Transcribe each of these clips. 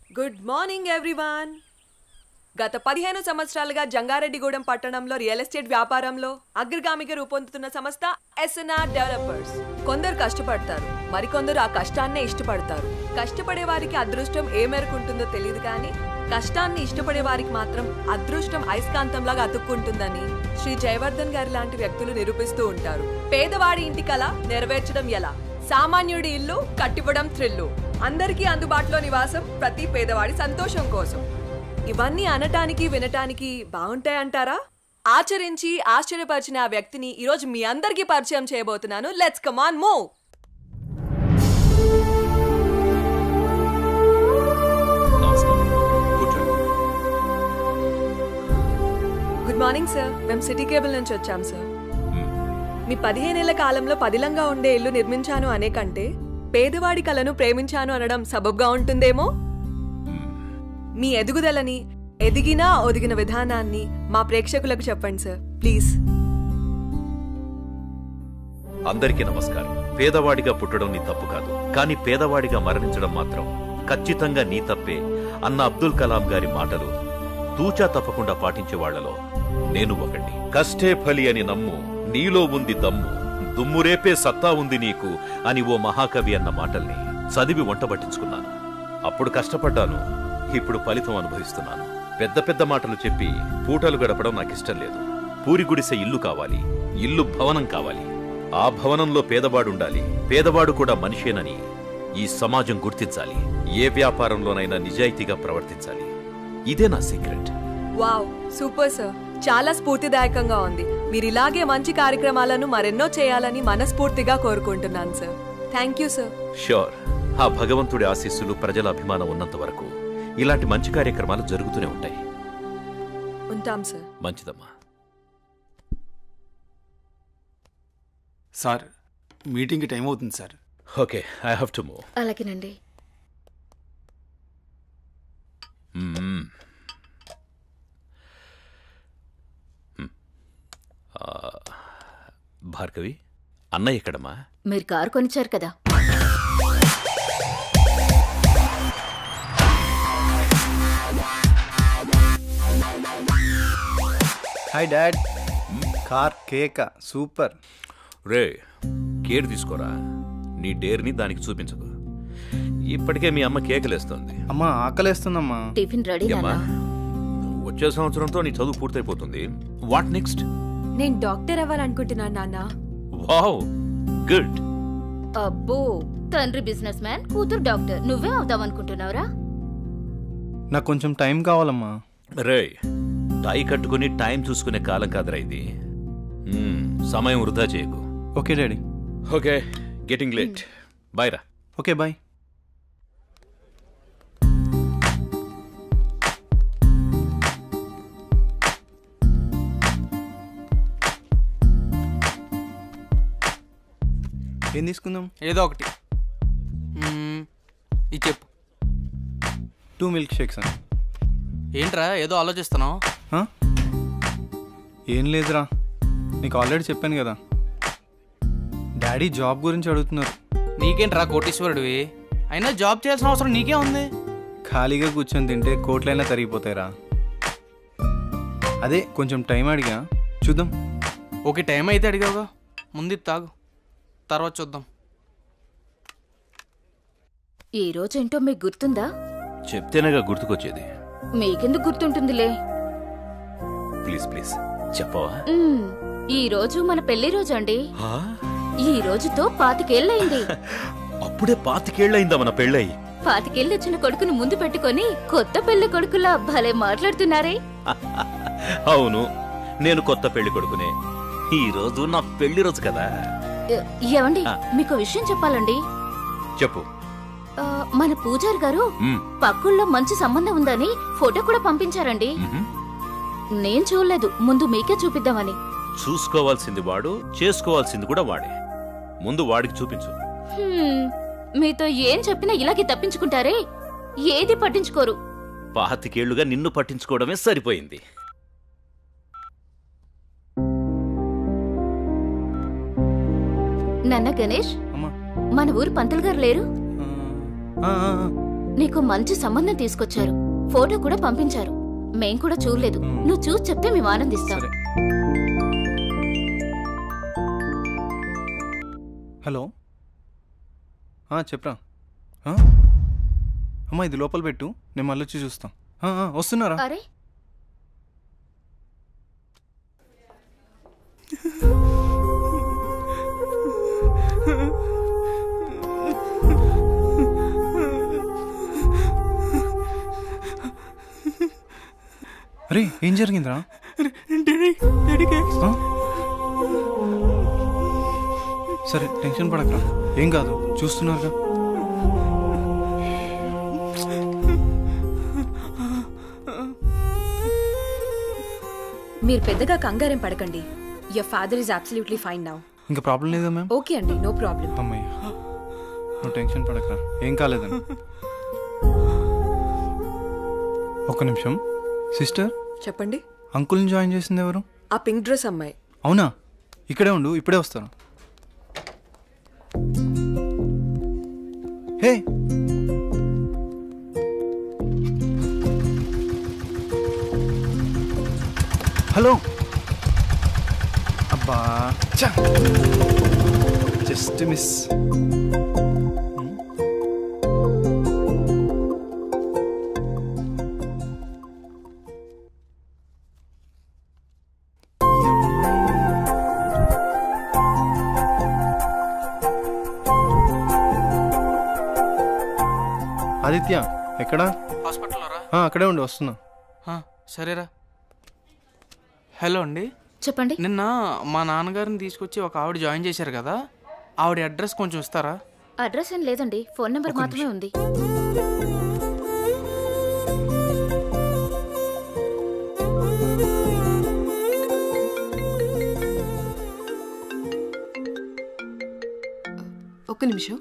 Good morning everyone గత పదిహేను సంవత్సరాలుగా జంగారెడ్డిగూడెం పట్టణంలో రియల్ ఎస్టేట్ వ్యాపారంలో అగ్రగామిగా రూపొందుతున్న సంస్థ ఎస్ఎన్ఆర్ డెవలపర్స్ కొందరు కష్టపడతారు మరికొందరు ఆ కష్టాన్నే ఇష్టపడతారు కష్టపడే వారికి అదృష్టం ఏ మేరకు ఉంటుందో తెలియదు కానీ కష్టాన్ని ఇష్టపడే వారికి మాత్రం అదృష్టం అయస్కాంతంలాగా అతుక్కుంటుందని శ్రీ జయవర్ధన్ గారి లాంటి వ్యక్తులు నిరూపిస్తూ ఉంటారు పేదవాడి ఇంటి కల నెరవేర్చడం ఎలా సామాన్యుడి ఇల్లు కట్టివ్వడం థ్రిల్లు అందరికీ అందుబాటులో నివాసం ప్రతి పేదవాడి సంతోషం కోసం ఇవన్నీ అనటానికి వినటానికి బాగుంటాయంటారా ఆచరించి ఆశ్చర్యపరిచిన ఆ వ్యక్తిని ఈరోజు మీ అందరికీ పరిచయం చేయబోతున్నాను లెట్స్ కమాన్ మూవ్ నమస్కారం కూర్చోండి గుడ్ మార్నింగ్ సార్ మేము సిటీ కేబుల్ నుంచి వచ్చాం సార్ మీ పదిహేనేళ్ల కాలంలో పదిలంగా ఉండే ఇల్లు నిర్మించాను అనే కంటే పేదవాడి కలను ప్రేమించాను అనడం సబబ్గా ఉంటుందేమో మీ ఎదుగుదలని ఎదిగినా ఒదిగిన విధానాన్ని మా ప్రేక్షకులకు చెప్పండి సార్ ప్లీజ్ అందరికీ నమస్కారం పేదవాడిగా పుట్టడం నీ తప్పు కాదు కానీ పేదవాడిగా మరణించడం మాత్రం ఖచ్చితంగా నీ తప్పే అన్న అబ్దుల్ కలాం గారి మాటలు తూచా తప్పకుండా పాటించే వాళ్లలో నేను ఒకటి కష్టే ఫలి అని నమ్ము నీలో ఉంది దమ్ము దుమ్మురేపే సత్తా ఉంది నీకు అని ఓ మహాకవి అన్న మాటల్ని చదివి వంటబట్టించుకున్నాను అప్పుడు కష్టపడ్డాను ఇప్పుడు ఫలితం అనుభవిస్తున్నాను పెద్ద పెద్ద మాటలు చెప్పి పూటలు గడపడం నాకిష్టం లేదు పూరి గుడిసె ఇల్లు కావాలి ఇల్లు భవనం కావాలి ఆ భవనంలో పేదవాడుండాలి పేదవాడు కూడా మనిషేనని ఈ సమాజం గుర్తించాలి ఏ వ్యాపారంలోనైనా నిజాయితీగా ప్రవర్తించాలి ఇదే నా సీక్రెట్ వావ్ సూపర్ సార్ చాలా స్ఫూర్తిదాయకంగా ఉంది మీరు ఇలాగే మంచి కార్యక్రమాలను మరెన్నో చేయాలని మనస్ఫూర్తిగా కోరుకుంటున్నాను sir thank you sir sure ఆ భగవంతుడి ఆశీస్సులు ప్రజల అభిమానం ఉన్నంత వరకు ఇలాంటి మంచి కార్యక్రమాలు జరుగుతూనే ఉంటాయి ఉంటాం సార్ మంచిదమ్మా సార్ మీటింగ్కి టైం అవుతుంది sir okay I have to move అలాగేనండి మ్మ్. మ్. ఆ, భార్గవి అన్నయ్య ఎక్కడమ్మా మీరు కారు కొనిచ్చారు కదా హాయ్ డాడ్ కార్ కేక సూపర్ రే కేర్ తీసుకోరా నీ డేర్ని దానికి చూపించకు ఇప్పటికే మీ అమ్మ కేకలేస్తోంది అమ్మా ఆకలేస్తుందమ్మా టిఫిన్ రెడీ ఏమ్మా నాన్న వచ్చే సంవత్సరంతో నీ చదువు పూర్తయిపోతుంది వాట్ నెక్స్ట్ నేను డాక్టర్ అవ్వాలనుకుంటున్నాను నాన్న వావ్ గుడ్ అబ్బో తండ్రి బిజినెస్ మ్యాన్ కూతురు డాక్టర్ నువ్వే అవుదామనుకుంటున్నావురా నాకు కొంచెం టైం కావాలమ్మా రే టై కట్టుకుని టైం చూసుకునే కాలం కాదురా ఇది మ్మ్, సమయం వృధా చేయకు okay daddy okay getting late bye రా ఓకే బాయ్ ఏం తీసుకుందాం ఏదో ఒకటి మ్మ్, ఇది చెప్పు టూ మిల్క్ షేక్స్ అని ఏంట్రా ఏదో ఆలోచిస్తున్నావు హా? ఏం లేదురా నీకు ఆల్రెడీ చెప్పాను కదా డాడీ జాబ్ గురించి అడుగుతున్నారు నీకేంట్రా కోటీశ్వరుడివి అయినా జాబ్ చేయాల్సిన అవసరం నీకే ఉంది ఖాళీగా కూర్చొని తింటే కోట్లైనా తరిగిపోతాయిరా అదే కొంచెం టైం అడిగా చూద్దాం ఓకే టైం అయితే అడిగావుగా ముందు ఇది తాగు తర్వాత చూద్దాం ఈ రోజేంటో మీకు గుర్తుందా చెప్తేనేగా గుర్తుకొచ్చేది మీకెందుకు గుర్తుంటుందిలే ప్లీజ్ ప్లీజ్ చెప్పవా మ్మ్, ఈ రోజు మన పెళ్లి రోజు అండి హా? ఈ రోజుతో పాతికేళ్ళయింది అప్పుడే పాతికేళ్లయిందా మన పెళ్ళయి పాతికేళ్ళు వచ్చిన కొడుకుని ముందు పెట్టుకొని కొత్త పెళ్లి కొడుకులా భలే మాట్లాడుతున్నారే అవును నేను కొత్త పెళ్లి కొడుకునే ఈ రోజు నా పెళ్లి రోజు కదా ఎ- ఏవండి ఆ. మీకు విషయం చెప్పాలండి చెప్పు ఆ, మన పూజారి గారు మ్మ్, పక్కుల్లో మంచి సంబంధం ఉందని ఫోటో కూడా పంపించారండి మ్మ్. నేను చూడలేదు ముందు మీకే చూపిద్దామని చూసుకోవాల్సింది వాడు చేసుకోవాల్సింది కూడా వాడే ముందు వాడికి చూపించు హ్మ్, మీతో ఏం చెప్పినా ఇలాగే తప్పించుకుంటారే ఏది పట్టించుకోరు పాతికేళ్లుగా నిన్ను పట్టించుకోవడమే సరిపోయింది నాన్న గణేష్ అమ్మా మన ఊరు పంతులు గారు లేరు ఆ, ఆ, ఆ, నీకు మంచి సంబంధం తీసుకొచ్చారు ఫోటో కూడా పంపించారు మేం కూడా చూడలేదు నువ్వు చూసి చెప్తే మేము ఆనందిస్తాం సరే హలో ఆ, చెప్పరా ఆ? అమ్మా ఇది లోపల పెట్టు నేను మళ్ళీ వచ్చి చూస్తాం ఆ, ఆ, వస్తున్నారా అరే అరే ఏం జరిగిందిరా ఆ? సరే టెన్షన్ పడకరా ఏం కాదు చూస్తున్నారుగా మీరు పెద్దగా కంగారేం పడకండి your father is absolutely fine now ఇంకా ప్రాబ్లం లేదా మ్యామ్ ఓకే అండి నో ప్రాబ్లం అమ్మయ్య నువ్వు టెన్షన్ పడకరా ఏం కాలేదని ఒక్క నిమిషం సిస్టర్ చెప్పండి అంకుల్ని జాయిన్ చేసింది ఎవరు ఆ పింక్ డ్రెస్ అమ్మాయి అవునా ఇక్కడే ఉండు ఇప్పుడే వస్తాను హే హలో అబ్బా జస్ట్ మిస్ ఆదిత్య ఎక్కడా హాస్పిటల్లో రా ఆ, అక్కడే ఉండి వస్తున్నా ఆ, సరేరా హలో అండి చెప్పండి నిన్న మా నాన్నగారిని తీసుకొచ్చి ఒక ఆవిడ జాయిన్ చేశారు కదా ఆవిడ అడ్రస్ కొంచెం ఇస్తారా అడ్రస్ ఏం లేదండి ఫోన్ నెంబర్ మాత్రమే ఉంది ఒక్క నిమిషం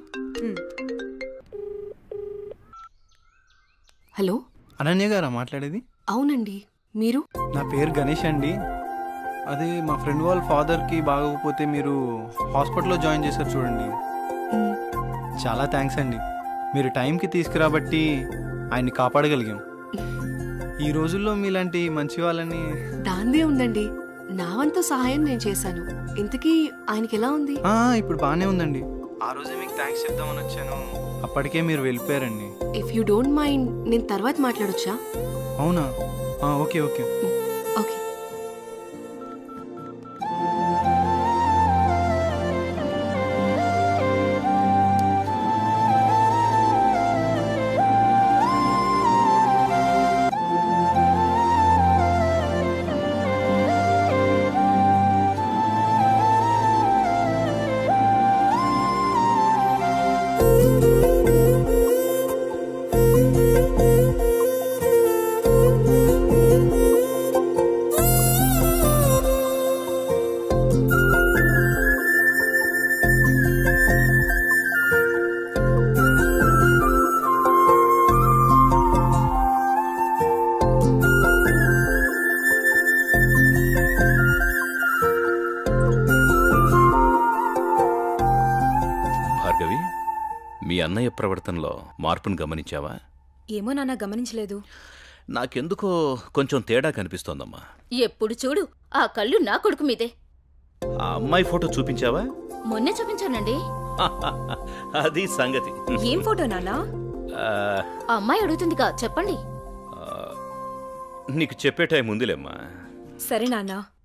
హలో అనన్య గారా మాట్లాడేది అవునండి మీరు నా పేరు గణేష్ అండి అదే మా ఫ్రెండ్ వాళ్ళ ఫాదర్కి బాగోకపోతే మీరు హాస్పిటల్లో జాయిన్ చేశారు చూడండి మ్, చాలా థ్యాంక్స్ అండి మీరు టైంకి తీసుకురాబట్టి ఆయన్ని కాపాడగలిగాం ఈ రోజుల్లో మీలాంటి మంచి వాళ్ళని దాందే ఉందండి నా వంతు సహాయం నేను చేశాను ఇంతకీ ఆయనకి ఎలా ఉంది ఆ, ఇప్పుడు బాగానే ఉందండి ఆ రోజే మీకు థ్యాంక్స్ చెప్దామని వచ్చాను అప్పటికే మీరు వెళ్ళిపోయారండి ఇఫ్ యూ డోంట్ మైండ్ నేను తర్వాత మాట్లాడొచ్చా అవునా ఆ, ఓకే ఓకే ఓకే భార్గవి మీ అన్నయ్య ప్రవర్తనలో మార్పును గమనించావా ఏమో నాన్న గమనించలేదు నాకెందుకో కొంచెం తేడా కనిపిస్తోందమ్మా ఎప్పుడు చూడు ఆ కళ్ళు నా కొడుకు మీదే ఆ అమ్మాయి ఫోటో చూపించావా మొన్నే చూపించానండి అది సంగతి ఏం ఫోటో నాన్న ఆ, ఆ అమ్మాయి అడుగుతుందిగా చెప్పండి ఆ, నీకు చెప్పే టైం ఉందిలేమ్మా సరే నాన్న